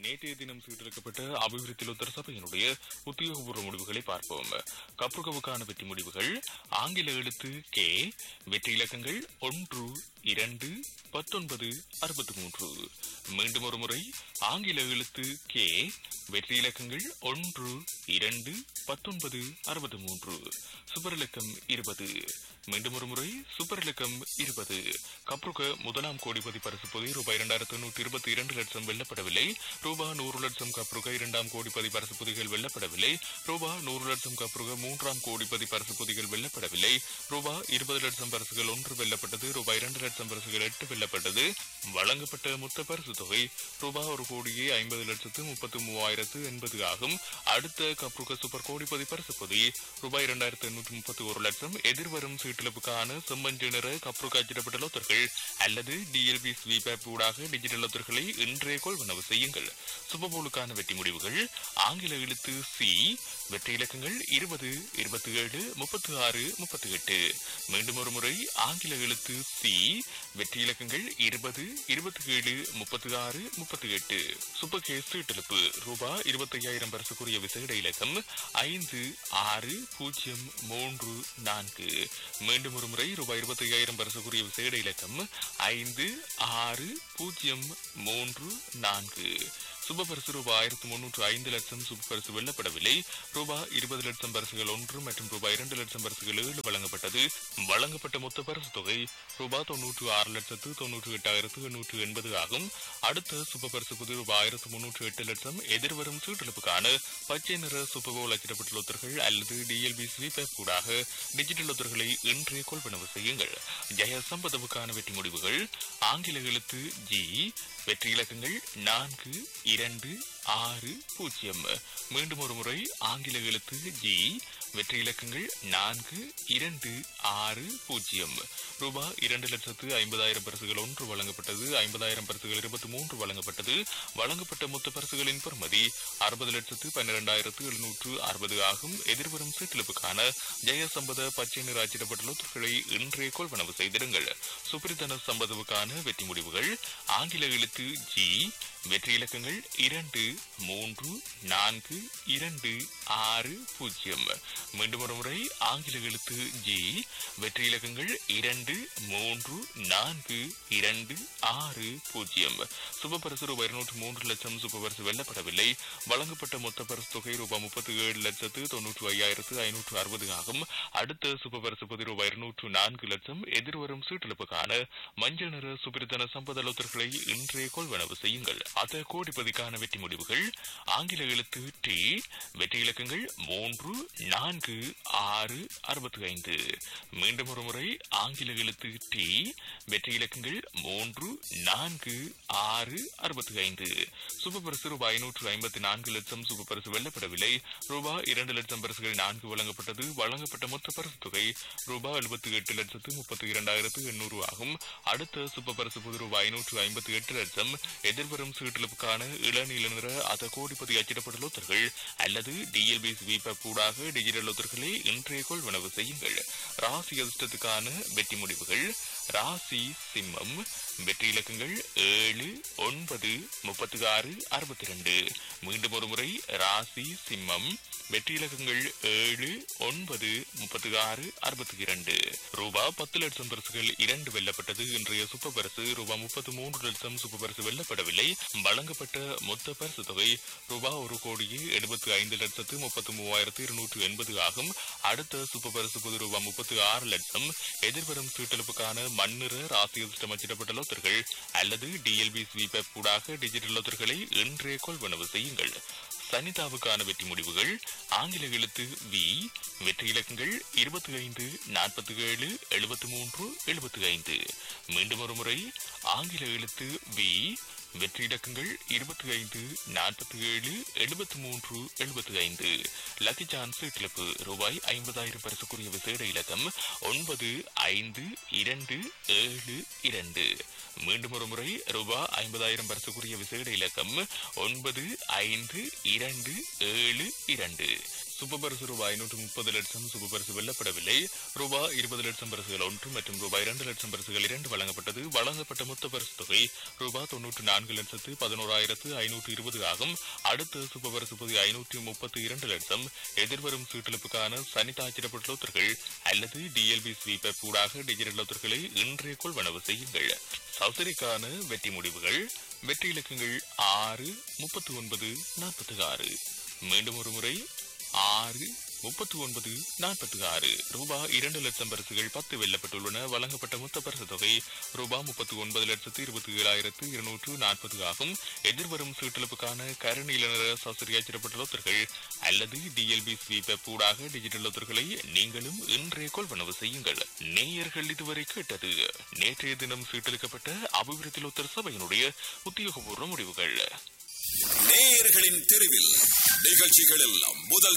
நேற்றைய தினம் சீட்டெடுக்கப்பட்ட அபிவிருத்தி லோத்தர் சபையினுடைய உத்தியோகபூர்வ முடிவுகளை பார்ப்போம் கப்ருகவுக்கான வெற்றி முடிவுகள் ஆங்கில எழுத்து கே வெற்றி இலக்கங்கள் ஒன்று இரண்டு பத்தொன்பது அறுபத்தி மூன்று மீண்டும் ஒரு முறை ஆங்கில எழுத்து கே வெற்றி இலக்கங்கள் ஒன்று இரண்டு பத்தொன்பது அறுபத்தி மூன்று சுபர் இலக்கம் இருபது மீண்டும் ஒரு முறை சூப்பர் இலக்கம் இருபது கப்ருக முதலாம் கோடிபதி பரிசு பொதி ரூபாய் இரண்டாயிரத்து நூற்றி இருபத்தி இரண்டு லட்சம் வெல்லப்படவில்லை ரூபாய் நூறு லட்சம் கப்ருக இரண்டாம் கோடிபதி பரிசு பொதிகள் வெல்லப்படவில்லை ரூபாய் நூறு லட்சம் கப்ருக மூன்றாம் கோடிபதி பரிசு பொதிகள் வெல்லப்படவில்லை ரூபாய் இருபது லட்சம் பரிசுகள் ஒன்று வெல்லப்பட்டது ரூபாய் இரண்டு லட்சம் பரிசுகள் எட்டு வெல்லப்பட்டது வழங்கப்பட்ட மொத்த பரிசு தொகை ரூபாய் ஒரு கோடியே ஐம்பது லட்சத்து முப்பத்து மூவாயிரத்து எண்பது ஆகும் அடுத்த கப்ருக சூப்பர் கோடிபதி பரிசு பொதி ரூபாய் இரண்டாயிரத்து எண்ணூற்று முப்பத்தி ஒரு லட்சம் எதிர்வரும் சீட்டிழப்புக்கான செம்மஞ்சு நிற கப்ருக அச்சிடப்பட்ட லோத்தர்கள் அல்லது டிஎல்பி ஸ்வீபேப் ஊடாக டிஜிட்டல் லோத்தர்களை இன்றைய கொள்வனவு செய்யுங்கள் சுபபோலுக்கான வெற்றி முடிவுகள் ஆங்கில எழுத்து சி வெற்றி இலக்கங்கள் இருபது இருபத்தி ஏழு முப்பத்தி ஆறு முப்பத்தி எட்டு மீண்டும் ஒரு முறை ஆங்கில எழுத்து சி வெற்றி இலக்கங்கள் இருபது இருபத்தி ஏழு முப்பத்தி ஆறு முப்பத்தி எட்டு சூப்பர் கேஸ் சீட்டெழுப்பு ரூபாய் இருபத்தி ஐயாயிரம் பரிசுக்குரிய விசேட இலக்கம் ஐந்து ஆறு பூஜ்ஜியம் மூன்று நான்கு மீண்டும் ஒரு முறை ரூபாய் இருபத்தி ஐயாயிரம் பரிசுக்குரிய விசேட இலக்கம் ஐந்து ஆறு பூஜ்ஜியம் மூன்று நான்கு சுப பரிசு ரூபாய் ஆயிரத்து முன்னூற்று ஐந்து லட்சம் சுப பரிசு வெல்லப்படவில்லை ரூபாய் இருபது லட்சம் பரிசுகள் ஒன்று மற்றும் ரூபாய் இரண்டு லட்சம் பரிசுகள் ஏழு வழங்கப்பட்டது வழங்கப்பட்ட மொத்த பரிசு தொகை ரூபாய் தொன்னூற்று ஆறு லட்சத்து தொன்னூற்று எட்டாயிரத்து எண்ணூற்று எண்பது ஆகும் அடுத்த சுப பரிசு புது ரூபாய் ஆயிரத்து முன்னூற்று எட்டு லட்சம் எதிர்வரும் சீட்டெழுப்புக்கான பச்சை நிற சூப்பர்போல் அச்சிடப்பட்ட லொத்தர்கள் அல்லது டிஎல்பி ஸ்வீபேப் கூடாக டிஜிட்டல் லொத்தர்களை இன்றே கொள்வனவு செய்யுங்கள் ஜெய சம்பதவுக்கான வெற்றி முடிவுகள் ஆங்கில எழுத்து ஜி வெற்றி இலக்கங்கள் நான்கு இரண்டு ஆறு பூஜ்ஜியம் மீண்டும் ஒரு முறை ஆங்கில எழுத்து ஜி வெற்றி இலக்கங்கள் நான்கு இரண்டு ஆறு பூஜ்ஜியம் ரூபாய் இரண்டு லட்சத்து ஐம்பதாயிரம் பரிசுகள் ஒன்று வழங்கப்பட்டது ஐம்பதாயிரம் பரிசுகள் இருபத்தி மூன்று வழங்கப்பட்டது வழங்கப்பட்ட மொத்த பரிசுகளின் பெறுமதி அறுபது லட்சத்து பன்னிரெண்டாயிரத்து எழுநூற்று அறுபது ஆகும் எதிர்வரும் சீட்டிழப்புக்கான ஜெயசம்பத பச்சை நிற அச்சிடப்பட்ட லொத்துகளை இன்றே கொள்வனவு செய்திருங்கள் சுப்ரிதன சம்பதவுக்கான வெற்றி முடிவுகள் ஆங்கில எழுத்து ஜி வெற்றி இலக்கங்கள் இரண்டு மூன்று நான்கு இரண்டு ஆறு பூஜ்ஜியம் மீண்டும் ஒரு முறை ஆங்கில எழுத்து ஜி வெற்றி இலக்கங்கள் இரண்டு மூன்று நான்கு இரண்டு ஆறு பூஜ்ஜியம் சுபபரிசு ரூபாய் இருநூற்று மூன்று லட்சம் சுபபரிசு வெல்லப்படவில்லை வழங்கப்பட்ட மொத்த பரிசு தொகை ரூபாய் முப்பத்தி ஏழு லட்சத்து தொன்னூற்று ஐயாயிரத்து ஐநூற்று அறுபது ஆகும் அடுத்த சுபபரிசு பொதி ரூபாய் இருநூற்று நான்கு லட்சம் எதிர்வரும் சீட்டெழுப்புக்கான மஞ்சள் நிற சுபிரிதன சம்பத லோத்தர்களை இன்றே கொள்வனவு செய்யுங்கள் அத கோடிப்பதிக்கான வெற்றி முடிவுகள் ஆங்கில எழுத்து டி வெற்றி இலக்கங்கள் மூன்று நான்கு ஆறு அறுபத்தி ஐந்து மீண்டும் ஒரு முறை ஆங்கில எழுத்து டி வெற்றி இலக்கங்கள் மூன்று நான்கு ஆறு அறுபத்தி ஐந்து சுபபரிசு ரூபாய் ஐநூற்று ஐம்பத்தி நான்கு லட்சம் சுபபரிசு வெல்லப்படவில்லை ரூபாய் இரண்டு லட்சம் பரிசுகள் நான்கு வழங்கப்பட்டது வழங்கப்பட்ட மொத்த பரிசு தொகை ரூபாய் எழுபத்தி எட்டு லட்சத்து முப்பத்தி இரண்டாயிரத்து எண்ணூறு ஆகும் அடுத்த சுபபரிசு புது ரூபாய் ஐநூற்று ஐம்பத்தி எட்டு லட்சம் எதிர்வரும் சீட்டிழப்புக்கான இளநீல நிற அத கோடிப்பதி அச்சிடப்பட்ட லோத்தர்கள் அல்லது டிஎல்பி ஸ்வீபப் ஊடாக டிஜிட்டல் லோத்தர்களை இன்றைய கொள்வனவு செய்யுங்கள் ராசி அதிர்ஷ்டத்துக்கான வெற்றி முடிவுகள் ராசி சிம்மம் வெற்றி இலக்கங்கள் ஏழு ஒன்பது முப்பத்தி ஆறு அறுபத்தி ரெண்டு மீண்டும் ஒரு முறை ராசி சிம்மம் வெற்றி இலக்கங்கள் ஏழு ஒன்பது முப்பத்தி ஆறு அறுபத்தி இரண்டு ரூபா பத்து லட்சம் பரிசுகள் இரண்டு வெல்லப்பட்டது இன்றைய சுப்ப பரிசு ரூபா முப்பத்தி மூன்று லட்சம் சுப்ப பரிசு வெல்லப்படவில்லை வழங்கப்பட்ட மொத்த பரிசு தொகை ரூபா ஒரு கோடியே எழுபத்தி ஐந்து லட்சத்து முப்பத்தி மூவாயிரத்து இருநூற்று எண்பது ஆகும் அடுத்த சுப்ப பரிசு பொது ரூபா முப்பத்தி ஆறு லட்சம் எதிர்வரும் சீட்டெழுப்புக்கான மண்ணிற ராசி அதிர்ஷ்டம் அச்சிடப்பட்ட லோத்தர்கள் அல்லது டிஎல்பி ஸ்வீபேப் கூடாக டிஜிட்டல் லோத்தர்களை இன்றே கொள்வனவு செய்யுங்கள் சனிதாவுக்கான வெற்றி முடிவுகள் ஆங்கில எழுத்து வி வெற்றி இலக்கங்கள் இருபத்தி ஐந்து நாற்பத்தி ஏழு எழுபத்தி மூன்று எழுபத்தி ஐந்து மீண்டும் ஒரு முறை ஆங்கில எழுத்து வி வெற்றி இலக்கங்கள் இருபத்தி ஐந்து நாற்பத்தி ஏழு எழுபத்தி மூன்று எழுபத்தி ஐந்து லக்கி சான்ஸ் இழப்பு ரூபாய் ஐம்பதாயிரம் பரிசுக்குரிய விசேட இலக்கம் ஒன்பது ஐந்து இரண்டு ஏழு இரண்டு மீண்டும் ஒரு முறை ரூபாய் ஐம்பதாயிரம் பரிசுக்குரிய விசேட இலக்கம் ஒன்பது ஐந்து இரண்டு ஏழு இரண்டு சூப்பர் பரிசு ரூபாய் ஐநூற்று முப்பது லட்சம் சூப்பர் பரிசு வெல்லப்படவில்லை ரூபாய் இருபது லட்சம் பரிசுகள் ஒன்று மற்றும் ரூபாய் இரண்டு லட்சம் பரிசுகள் இரண்டு வழங்கப்பட்டது வழங்கப்பட்ட மொத்த பரிசு தொகை ரூபாய் தொன்னூற்று நான்கு லட்சத்து பதினோராயிரத்து ஐநூற்று இருபது ஆகும் அடுத்த சூப்பர் பரிசு பொதி ஐநூற்று முப்பத்தி இரண்டு லட்சம் எதிர்வரும் சீட்டெழுப்புக்கான சனித்தாச்சிடப்பட்ட லோத்தர்கள் அல்லது டிஎல்பி ஸ்வீப்பர் ஊடாக டிஜிட்டல் லோத்தர்களை இன்றைய கொள்வனவு செய்யுங்கள் சௌசரிக்கான வெற்றி முடிவுகள் வெற்றி இலக்கங்கள் ஆறு முப்பத்தி ஒன்பது நாற்பத்தி ஆறு மீண்டும் ஒரு முறை ஆறு முப்பத்தி ஒன்பது நாற்பத்தி ஆறு ரூபாய் இரண்டு லட்சம் பரிசுகள் பத்து வெல்லப்பட்டுள்ளன வழங்கப்பட்ட மொத்த பரிசு தொகை ரூபாய் முப்பத்தி ஒன்பது லட்சத்து இருபத்தி ஏழாயிரத்து இருநூற்று நாற்பது ஆகும் எதிர்வரும் சீட்டெழுப்புக்கான கருநீல நிற சௌசரியாச்சிடப்பட்ட லோத்தர்கள் அல்லது டிஎல்பி ஸ்வீப்பர் ஊடாக டிஜிட்டல் லோத்தர்களை நீங்களும் இன்றைய கொள்வனவு செய்யுங்கள் நேயர்கள் இதுவரை கேட்டது நேற்றைய தினம் சீட்டெழுக்கப்பட்ட அபிவிருத்தி லோத்தர் சபையினுடைய உத்தியோகபூர்வ முடிவுகள் நேயர்களின் தெருவில் நிகழ்ச்சிகளில் முதல்